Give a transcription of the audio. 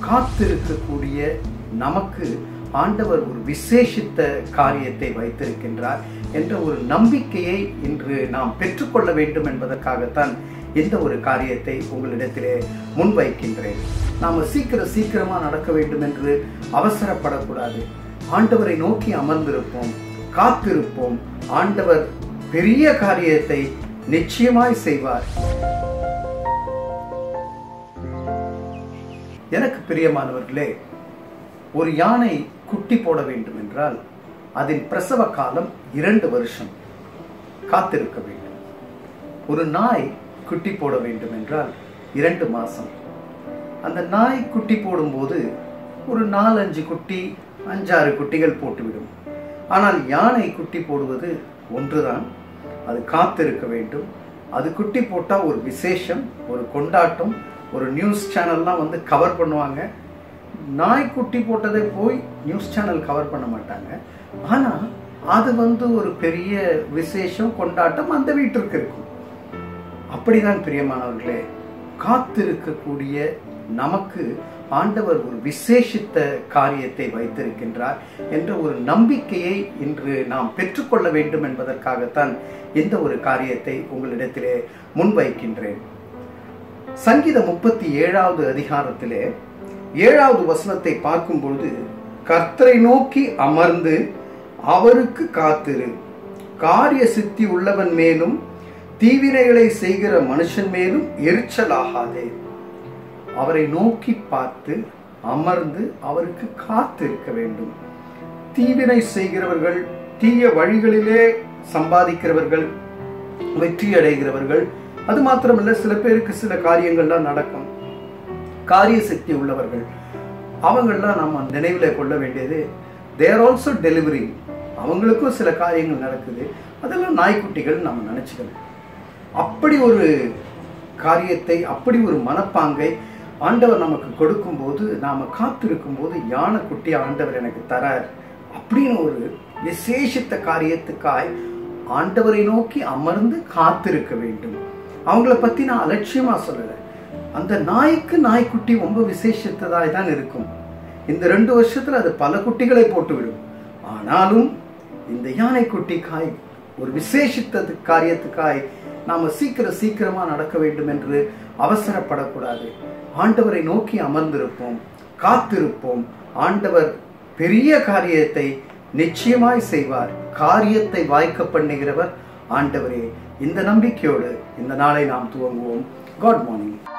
காத்திருக்கக்கூடிய நமக்கு ஆண்டவர் ஒரு விசேஷித்த காரியத்தை வைத்திருக்கின்றார் என்ற ஒரு நம்பிக்கையை இன்று நாம் பெற்றுக்கொள்ள வேண்டும் என்பதற்காகத்தான் இந்த ஒரு காரியத்தை உங்களிடத்திலே முன்வைக்கின்றேன் நாம் சீக்கிரம் சீக்கிரமா நடக்க வேண்டும் என்று அவசரப்படக்கூடாது ஆண்டவரை நோக்கி அமர்ந்திருப்போம் காத்திருப்போம் ஆண்டவர் பெரிய காரியத்தை நிச்சயமாய் செய்வார் எனக்கு பிரியமானவர்களே ஒரு யானை குட்டி போட வேண்டும் என்றால் அதன் பிரசவ காலம் இரண்டு வருஷம் காத்திருக்க வேண்டும் ஒரு நாய் குட்டி போட வேண்டும் என்றால் இரண்டு மாசம் அந்த நாய் குட்டி போடும்போது ஒரு நாலஞ்சு குட்டி அஞ்சாறு குட்டிகள் போட்டுவிடும் ஆனால் யானை குட்டி போடுவது ஒன்றுதான் அது காத்திருக்க வேண்டும் அது குட்டி போட்டால் ஒரு விசேஷம் ஒரு கொண்டாட்டம் ஒரு நியூஸ் சேனல்லாம் வந்து கவர் பண்ணுவாங்க நாய் குட்டி போட்டதை போய் நியூஸ் சேனல் கவர் பண்ண மாட்டாங்க ஆனால் அது வந்து ஒரு பெரிய விசேஷம் கொண்டாட்டம் அந்த வீட்டிற்கு இருக்கும் அப்படிதான் பிரியமானவர்களே காத்திருக்கக்கூடிய நமக்கு ஆண்டவர் ஒரு விசேஷித்த காரியத்தை வைத்திருக்கின்றார் என்ற ஒரு நம்பிக்கையை இன்று நாம் பெற்றுக்கொள்ள வேண்டும் என்பதற்காகத்தான் இந்த ஒரு காரியத்தை உங்களிடத்திலே முன்வைக்கின்றேன் சங்கீத முப்பத்தி ஏழாவது அதிகாரத்திலே ஏழாவது வசனத்தை பார்க்கும்பொழுது கர்த்தரை நோக்கி அமர்ந்து அவருக்கு காத்திரு காரிய சித்தி உள்ளவன் மேலும் தீவினைகளை செய்கிற மனுஷன் மேலும் எரிச்சலாகாதே அவரை நோக்கி பார்த்து அமர்ந்து அவருக்கு காத்திருக்க வேண்டும் தீவினை செய்கிறவர்கள் தீய வழிகளிலே சம்பாதிக்கிறவர்கள் வெற்றி அடைகிறவர்கள் அது மாத்திரமல்ல சில பேருக்கு சில காரியங்கள்லாம் நடக்கும் காரிய சக்தி உள்ளவர்கள் அவங்கெல்லாம் நம்ம நினைவில் கொள்ள வேண்டியது தேர் ஆல்சோ டெலிவரி அவங்களுக்கும் சில காரியங்கள் நடக்குது அதெல்லாம் நாய்க்குட்டிகள் நம்ம நினச்சிக்கணும் அப்படி ஒரு காரியத்தை அப்படி ஒரு மனப்பாங்கை ஆண்டவர் நமக்கு கொடுக்கும்போது நாம் காத்திருக்கும் போது யானை குட்டி ஆண்டவர் எனக்கு தரார் அப்படின்னு ஒரு விசேஷித்த காரியத்துக்காய் ஆண்டவரை நோக்கி அமர்ந்து காத்திருக்க வேண்டும் அவங்கள பத்தி நான் அலட்சியமா சொல்லலை அந்த நாய்க்கு நாய்க்குட்டி ரொம்ப விசேஷத்ததாய் தான் இருக்கும் இந்த ரெண்டு வருஷத்துல அது பல குட்டிகளை போட்டுவிடும் ஆனாலும் இந்த யானை குட்டிக்காய் ஒரு விசேஷித்த காரியத்துக்காய் நாம சீக்கிரம் சீக்கிரமா நடக்க வேண்டும் என்று அவசரப்படக்கூடாது ஆண்டவரை நோக்கி அமர்ந்திருப்போம் காத்திருப்போம் ஆண்டவர் பெரிய காரியத்தை நிச்சயமாய் செய்வார் காரியத்தை வாய்க்க பண்ணுகிறவர் ஆண்டவரே இந்த நம்பிக்கையோடு இந்த நாளை நாம் துவங்குவோம் காட் மார்னிங்